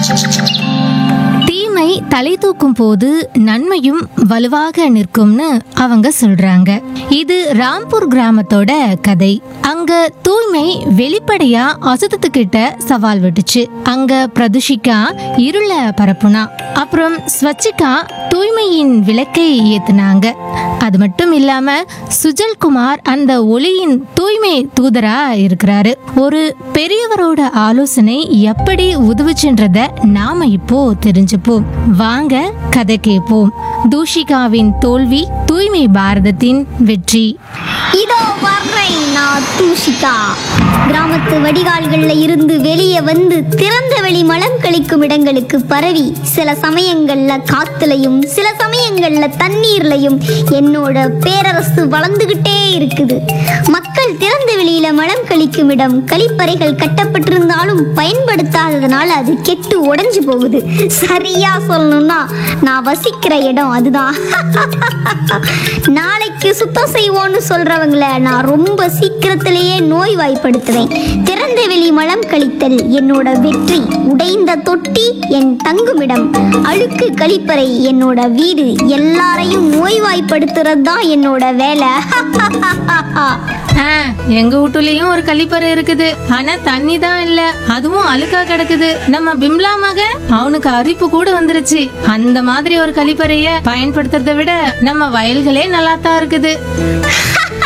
தீமை தலை தூக்கும் போது நன்மையும் வலுவாக நிற்கும்னு அவங்க சொல்றாங்க இது ராம்பூர் கிராமத்தோட கதை அங்க தூய்மை வெளிப்படையா அசுத்தத்துக்கிட்ட சவால் விட்டுச்சு அங்க பிரதுஷிகா இருள பரப்புனா அப்புறம் ஸ்வச்சிகா தூய்மையின் விளக்கை ஏத்துனாங்க அது மட்டும் இல்லாம சுஜல் குமார் அந்த ஒளியின் தூய்மை தூதரா இருக்கிறாரு ஒரு பெரியவரோட ஆலோசனை எப்படி உதவுச்சுன்றத நாம இப்போ தெரிஞ்சுப்போம் வாங்க கதை கேட்போம் தூஷிகாவின் தோல்வி தூய்மை பாரதத்தின் வெற்றி இதோ வர்றேன் நான் தூஷிகா கிராமத்து வடிகால்கள்ல இருந்து வெளியே வந்து திறந்த வெளி மலம் கழிக்கும் இடங்களுக்கு பரவி சில சமயங்கள்ல காத்துலையும் சில சமயங்கள்ல தண்ணீர்லையும் என்னோட பேரரசு வளர்ந்துகிட்டே இருக்குது மக்கள் திறந்த வெளியில மலம் கழிக்கும் இடம் கழிப்பறைகள் கட்டப்பட்டிருந்தாலும் பயன்படுத்தாததுனால அது கெட்டு உடைஞ்சு போகுது சரியா சொல்லணும்னா நான் வசிக்கிற இடம் அதுதான் நாளைக்கு சுத்தம் செய்வோன்னு சொல்றவங்கள நான் ரொம்ப சீக்கிரத்திலேயே நோய்வாய்ப்படுத்துவேன் திறந்த வெளி மலம் கழித்தல் என்னோட வெற்றி உடைந்த தொட்டி என் தங்குமிடம் அழுக்கு கழிப்பறை என்னோட வீடு எல்லாரையும் நோய்வாய்ப்படுத்துறது தான் என்னோட வேலை ஆ, எங்க வீட்டுலயும் ஒரு கழிப்பறை இருக்குது ஆனா தண்ணி தான் இல்ல அதுவும் அழுக்கா கிடக்குது நம்ம பிம்லா மகன் அவனுக்கு அரிப்பு கூட வந்துருச்சு அந்த மாதிரி ஒரு கழிப்பறைய பயன்படுத்துறதை விட நம்ம வயல்களே நல்லா தான் இருக்குது